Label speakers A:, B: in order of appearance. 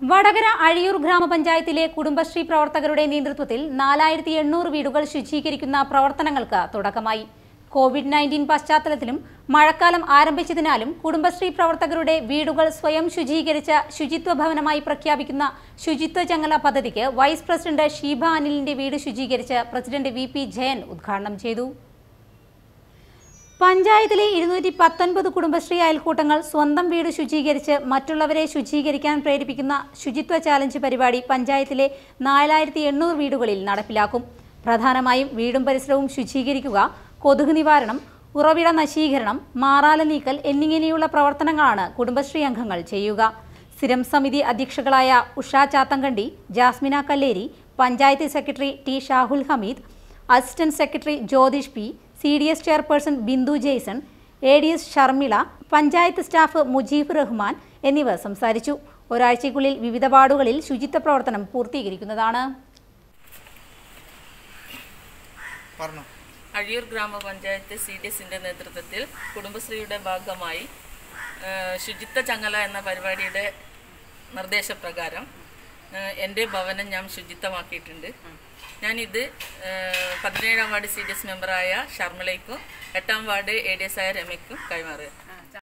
A: വടകര അഴിയൂർ ഗ്രാമപഞ്ചായത്തിലെ കുടുംബശ്രീ പ്രവർത്തകരുടെ നേതൃത്വത്തിൽ നാലായിരത്തി എണ്ണൂറ് വീടുകൾ ശുചീകരിക്കുന്ന പ്രവർത്തനങ്ങൾക്ക് തുടക്കമായി കോവിഡ് നയൻറ്റീൻ പശ്ചാത്തലത്തിലും മഴക്കാലം ആരംഭിച്ചതിനാലും കുടുംബശ്രീ പ്രവർത്തകരുടെ വീടുകൾ സ്വയം ശുചീകരിച്ച ശുചിത്വ ഭവനമായി പ്രഖ്യാപിക്കുന്ന ശുചിത്വ ചങ്ങല പദ്ധതിക്ക് വൈസ് പ്രസിഡന്റ് ഷീബ അനിലിന്റെ വീട് ശുചീകരിച്ച് പ്രസിഡന്റ് വി പി ജയൻ ഉദ്ഘാടനം ചെയ്തു പഞ്ചായത്തിലെ ഇരുന്നൂറ്റി പത്തൊൻപത് കുടുംബശ്രീ അയൽക്കൂട്ടങ്ങൾ സ്വന്തം വീട് ശുചീകരിച്ച് മറ്റുള്ളവരെ ശുചീകരിക്കാൻ പ്രേരിപ്പിക്കുന്ന ശുചിത്വ ചാലഞ്ച് പരിപാടി പഞ്ചായത്തിലെ നാലായിരത്തി എണ്ണൂറ് വീടുകളിൽ നടപ്പിലാക്കും പ്രധാനമായും വീടും പരിസരവും ശുചീകരിക്കുക കൊതുക് നിവാരണം ഉറവിട നശീകരണം മാറാല നീക്കൽ എന്നിങ്ങനെയുള്ള പ്രവർത്തനങ്ങളാണ് കുടുംബശ്രീ അംഗങ്ങൾ ചെയ്യുക സ്ഥിരം സമിതി അധ്യക്ഷകളായ Usha Chathankandi Jasmina Kalleri panchayat secretary T Shahul Hameed assistant secretary Jyothish P C D S chairperson Bindu Jaison A D S Sharmila panchayat staff Mujeeb Rahman എന്നിവർ സംസാരിച്ചു ഒരാഴ്ചയ്ക്കുള്ളിൽ വിവിധ വാർഡുകളിൽ ശുചിത്വ പ്രവർത്തനം പൂർത്തീകരിക്കുന്നതാണ്
B: പറഞ്ഞു
C: അഴിയൂർ ഗ്രാമപഞ്ചായത്ത് സി ഡി എസിൻ്റെ നേതൃത്വത്തിൽ കുടുംബശ്രീയുടെ ഭാഗമായി ആ, ശുചിത്വ ചങ്ങല എന്ന പരിപാടിയുടെ നിർദ്ദേശപ്രകാരം ആ, എൻ്റെ ഭവനം ഞാൻ ശുചിത്വമാക്കിയിട്ടുണ്ട് ഞാനിത് ആ, പതിനേഴാം വാർഡ് സി ഡി എസ് മെമ്പറായ ഷർമിളയ്ക്കും എട്ടാം വാർഡ് എ ഡി എസ് ആയ രമയ്ക്കും കൈമാറുക